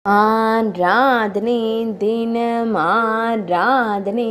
ஆராதனை தினம் ஆராதனை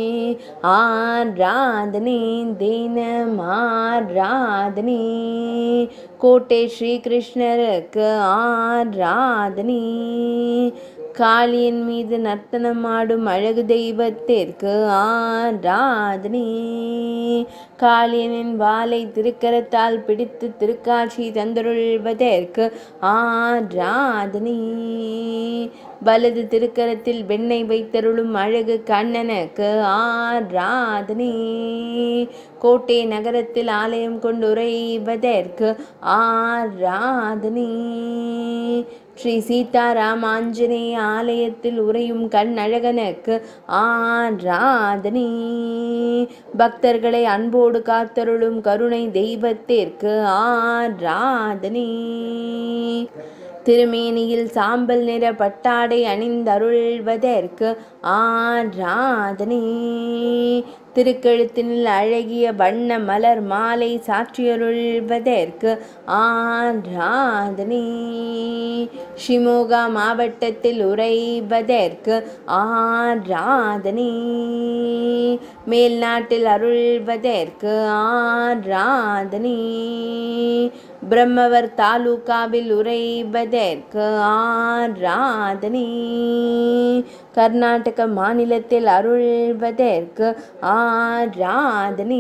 ஆராதனை தினம் ஆராதனை கோட்டை ஸ்ரீகிருஷ்ணருக்கு ஆராதனை காளியன் மீது நர்த்தனமாடும் அழகு தெய்வத்திற்கு ஆராதனை காளியனின் வாளை திருக்கரத்தால் பிடித்து திருக்காட்சி தந்தருள்வதற்கு ஆராதனை வலது திருக்கரத்தில் வெண்ணெய் வைத்தருளும் அழகு கண்ணனுக்கு ஆராதனை கோட்டை நகரத்தில் ஆலயம் கொண்டு உறைவதற்கு ஆராதனை ஸ்ரீ சீதாராம் ஆஞ்சநேய ஆலயத்தில் உறையும் கண்ணழகனுக்கு ஆராதனை பக்தர்களை அன்போடு காத்தருளும் கருணை தெய்வத்திற்கு ஆராதனை திருமேனியில் சாம்பல் நிற பட்டாடை அணிந்தருள்வதற்கு ஆராதனை திருக்கழுத்தினில் அழகிய வண்ண மலர் மாலை சாற்றியருள்வதற்கு ஆராதனை ஷிமோகா மாவட்டத்தில் உறைவதற்கு ஆராதனை மேல்நாட்டில் அருள்வதற்கு ஆராதனை பிரம்மவர் தாலுகாவில் உறைவதற்கு ஆராதனை கர்நாடக மாநிலத்தில் அருள்வதற்கு ஆராதனை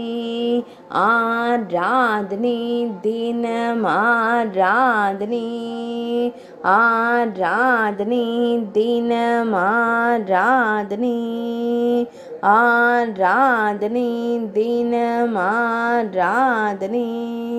ஆராதனை தினம் ஆராதனை ஆராதனை தினம் ஆராதனை ஆராதனை தினம் ஆராதனை